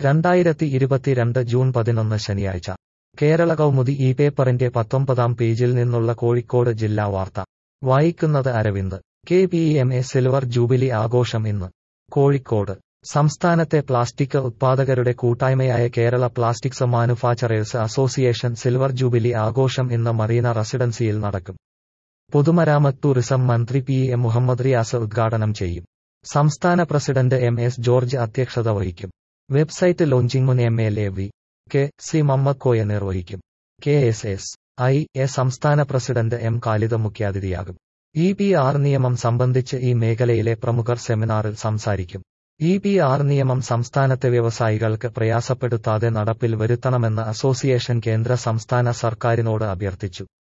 രണ്ടായിരത്തി ഇരുപത്തിരണ്ട് ജൂൺ പതിനൊന്ന് ശനിയാഴ്ച കേരള കൗമുദി ഈ പേപ്പറിന്റെ പത്തൊമ്പതാം പേജിൽ നിന്നുള്ള കോഴിക്കോട് ജില്ലാ വാർത്ത വായിക്കുന്നത് Aravind K P M A silver jubilee ആഘോഷം ഇന്ന് കോഴിക്കോട് സംസ്ഥാനത്തെ പ്ലാസ്റ്റിക് ഉത്പാദകരുടെ കൂട്ടായ്മയായ Kerala plastics manufacturers association silver jubilee ആഘോഷം ഇന്ന് മറീന റെസിഡൻസിയിൽ നടക്കും പൊതുമരാമത്ത് ടൂറിസം മന്ത്രി പി എ മുഹമ്മദ് റിയാസ് ഉദ്ഘാടനം ചെയ്യും സംസ്ഥാന പ്രസിഡന്റ് എം എസ് ജോർജ് അധ്യക്ഷത വഹിക്കും വെബ്സൈറ്റ് ലോഞ്ചിംഗ് മുൻ M L A V K C Mammad Koya നിർവഹിക്കും K S S I A സംസ്ഥാന പ്രസിഡന്റ് എം ഖാലിദ് മുഖ്യാതിഥിയാകും ഇ പി ആർ നിയമം സംബന്ധിച്ച് ഈ മേഖലയിലെ പ്രമുഖർ സെമിനാറിൽ സംസാരിക്കും ഇ പി ആർ നിയമം സംസ്ഥാനത്തെ വ്യവസായികൾക്ക് പ്രയാസപ്പെടുത്താതെ നടപ്പിൽ വരുത്തണമെന്ന് അസോസിയേഷൻ കേന്ദ്ര സംസ്ഥാന സർക്കാരിനോട് അഭ്യർത്ഥിച്ചു